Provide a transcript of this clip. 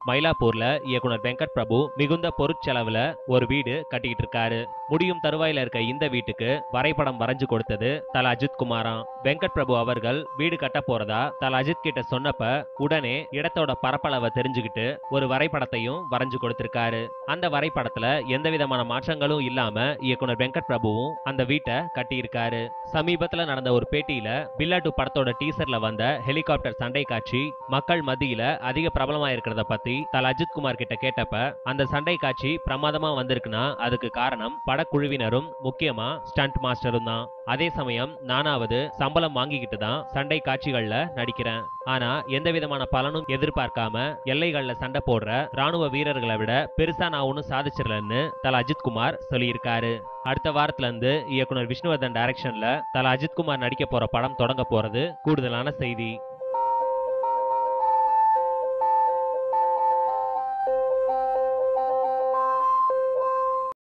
மயிலாப்பூர்ல இயக்குனர் வெங்கட் பிரபு மிகுந்த பொருட்செலவுல ஒரு வீடு கட்டிக்கிட்டு இருக்காரு முடியும் தருவாயில இருக்க இந்த வீட்டுக்கு வரைபடம் வரைஞ்சு கொடுத்தது தல அஜித் குமாராம் வெங்கட் பிரபு அவர்கள் வீடு கட்ட போறதா தல அஜித் கிட்ட சொன்னப்ப உடனே இடத்தோட பரப்பளவை தெரிஞ்சுக்கிட்டு ஒரு வரைபடத்தையும் வரைஞ்சு கொடுத்திருக்காரு அந்த வரைபடத்துல எந்த விதமான மாற்றங்களும் இல்லாம இயக்குனர் வெங்கட் பிரபுவும் அந்த வீட்டை கட்டியிருக்காரு சமீபத்துல நடந்த ஒரு பேட்டியில பில்லாட்டு படத்தோட டீசர்ல வந்த ஹெலிகாப்டர் சண்டை காட்சி மக்கள் மத்தியில அதிக பிரபலமா இருக்கிறத பத்தி தல அஜித் குமார் கிட்ட கேட்டப்ப அந்த சண்டை காட்சி பிரமாதமா வந்திருக்குன்னா அதுக்கு காரணம் படக்குழுவினரும் முக்கியமா ஸ்டண்ட் மாஸ்டரும் தான் அதே சமயம் நானாவது சம்பளம் வாங்கிக்கிட்டு தான் சண்டை காட்சிகள்ல நடிக்கிறேன் ஆனா எந்த விதமான பலனும் எதிர்பார்க்காம எல்லைகள்ல சண்டை போடுற ராணுவ வீரர்களை விட பெருசா நான் ஒன்னும் சாதிச்சிடலன்னு தல அஜித் குமார் சொல்லியிருக்காரு அடுத்த வாரத்துல இருந்து இயக்குனர் விஷ்ணுவர்தன் டைரக்ஷன்ல தல அஜித் குமார் நடிக்க போற படம் தொடங்க போறது கூடுதலான செய்தி